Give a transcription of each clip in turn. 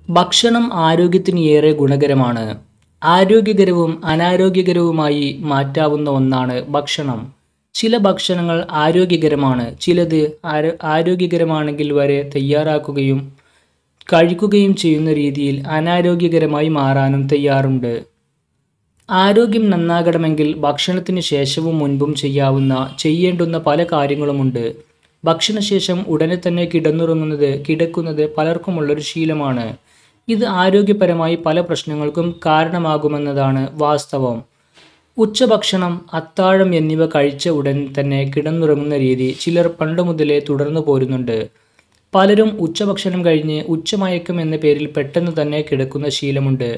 ഭക്ഷണം ആരോഗ്യത്തിന് ഏറെ ഗുണകരമാണ് ആരോഗ്യകരവും അനാരോഗ്യകരവുമായി മാറ്റാവുന്ന ഒന്നാണ് ഭക്ഷണം ചില ഭക്ഷണങ്ങൾ ആരോഗ്യകരമാണ് ചിലത് ആരോ ആരോഗ്യകരമാണെങ്കിൽ വരെ തയ്യാറാക്കുകയും കഴിക്കുകയും ചെയ്യുന്ന രീതിയിൽ അനാരോഗ്യകരമായി മാറാനും തയ്യാറുണ്ട് ആരോഗ്യം നന്നാകണമെങ്കിൽ ഭക്ഷണത്തിന് ശേഷവും മുൻപും ചെയ്യാവുന്ന ചെയ്യേണ്ടുന്ന പല കാര്യങ്ങളുമുണ്ട് ഭക്ഷണശേഷം ഉടനെ തന്നെ കിടന്നുറങ്ങുന്നത് കിടക്കുന്നത് പലർക്കുമുള്ളൊരു ശീലമാണ് ഇത് ആരോഗ്യപരമായി പല പ്രശ്നങ്ങൾക്കും കാരണമാകുമെന്നതാണ് വാസ്തവം ഉച്ചഭക്ഷണം അത്താഴം എന്നിവ കഴിച്ച ഉടൻ തന്നെ കിടന്നുറങ്ങുന്ന രീതി ചിലർ പണ്ട് മുതലേ തുടർന്നു പോരുന്നുണ്ട് പലരും ഉച്ചഭക്ഷണം കഴിഞ്ഞ് ഉച്ചമയക്കം എന്ന പേരിൽ പെട്ടെന്ന് തന്നെ കിടക്കുന്ന ശീലമുണ്ട്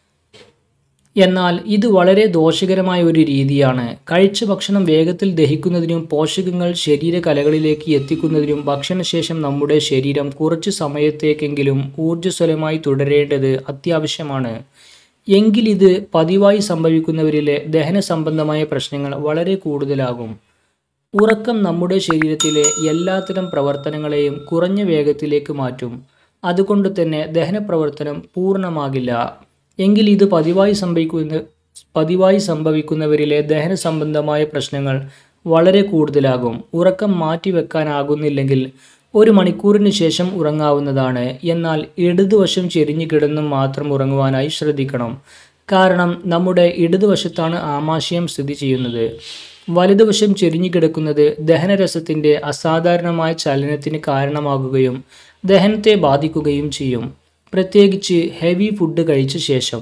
എന്നാൽ ഇത് വളരെ ദോഷകരമായ ഒരു രീതിയാണ് കഴിച്ച ഭക്ഷണം വേഗത്തിൽ ദഹിക്കുന്നതിനും പോഷകങ്ങൾ ശരീരകലകളിലേക്ക് എത്തിക്കുന്നതിനും ഭക്ഷണശേഷം നമ്മുടെ ശരീരം കുറച്ച് സമയത്തേക്കെങ്കിലും ഊർജ്ജസ്വലമായി തുടരേണ്ടത് അത്യാവശ്യമാണ് എങ്കിൽ ഇത് പതിവായി സംഭവിക്കുന്നവരിലെ ദഹന സംബന്ധമായ പ്രശ്നങ്ങൾ വളരെ കൂടുതലാകും ഉറക്കം നമ്മുടെ ശരീരത്തിലെ എല്ലാത്തരം പ്രവർത്തനങ്ങളെയും കുറഞ്ഞ വേഗത്തിലേക്ക് മാറ്റും അതുകൊണ്ട് തന്നെ ദഹന പ്രവർത്തനം പൂർണ്ണമാകില്ല എങ്കിൽ ഇത് പതിവായി സംഭവിക്കുന്ന പതിവായി സംഭവിക്കുന്നവരിലെ ദഹന സംബന്ധമായ പ്രശ്നങ്ങൾ വളരെ കൂടുതലാകും ഉറക്കം മാറ്റിവെക്കാനാകുന്നില്ലെങ്കിൽ ഒരു മണിക്കൂറിന് ശേഷം ഉറങ്ങാവുന്നതാണ് എന്നാൽ ഇടതുവശം ചെരിഞ്ഞു കിടന്നും മാത്രം ഉറങ്ങുവാനായി ശ്രദ്ധിക്കണം കാരണം നമ്മുടെ ഇടതുവശത്താണ് ആമാശയം സ്ഥിതി ചെയ്യുന്നത് വലതുവശം ചെരിഞ്ഞു കിടക്കുന്നത് ദഹനരസത്തിൻ്റെ അസാധാരണമായ ചലനത്തിന് കാരണമാകുകയും ദഹനത്തെ ബാധിക്കുകയും ചെയ്യും പ്രത്യേകിച്ച് ഹെവി ഫുഡ് കഴിച്ച ശേഷം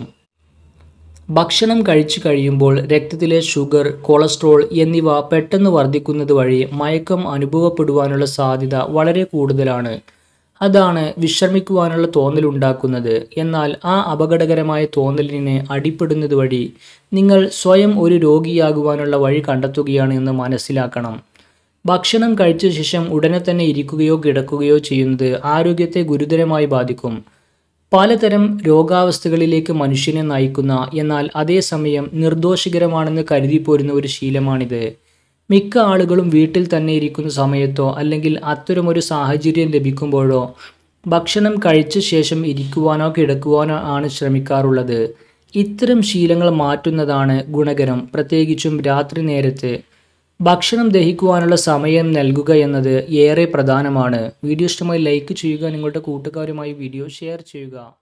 ഭക്ഷണം കഴിച്ചു കഴിയുമ്പോൾ രക്തത്തിലെ ഷുഗർ കൊളസ്ട്രോൾ എന്നിവ പെട്ടെന്ന് വർദ്ധിക്കുന്നത് വഴി മയക്കം അനുഭവപ്പെടുവാനുള്ള സാധ്യത വളരെ കൂടുതലാണ് അതാണ് വിശ്രമിക്കുവാനുള്ള തോന്നലുണ്ടാക്കുന്നത് എന്നാൽ ആ അപകടകരമായ തോന്നലിന് അടിപ്പെടുന്നത് വഴി നിങ്ങൾ സ്വയം ഒരു രോഗിയാകുവാനുള്ള വഴി കണ്ടെത്തുകയാണ് എന്ന് മനസ്സിലാക്കണം ഭക്ഷണം കഴിച്ച ശേഷം ഉടനെ തന്നെ ഇരിക്കുകയോ കിടക്കുകയോ ചെയ്യുന്നത് ആരോഗ്യത്തെ ഗുരുതരമായി ബാധിക്കും പലതരം രോഗാവസ്ഥകളിലേക്ക് മനുഷ്യനെ നയിക്കുന്ന എന്നാൽ അതേസമയം നിർദോഷകരമാണെന്ന് കരുതിപ്പോരുന്ന ഒരു ശീലമാണിത് മിക്ക ആളുകളും വീട്ടിൽ തന്നെ ഇരിക്കുന്ന സമയത്തോ അല്ലെങ്കിൽ അത്തരമൊരു സാഹചര്യം ലഭിക്കുമ്പോഴോ ഭക്ഷണം കഴിച്ച ശേഷം ഇരിക്കുവാനോ കിടക്കുവാനോ ആണ് ശ്രമിക്കാറുള്ളത് ഇത്തരം ശീലങ്ങൾ മാറ്റുന്നതാണ് ഗുണകരം പ്രത്യേകിച്ചും രാത്രി നേരത്ത് ഭക്ഷണം ദഹിക്കുവാനുള്ള സമയം നൽകുക എന്നത് ഏറെ പ്രധാനമാണ് വീഡിയോ ഇഷ്ടമായി ലൈക്ക് ചെയ്യുക നിങ്ങളുടെ കൂട്ടുകാരുമായി വീഡിയോ ഷെയർ ചെയ്യുക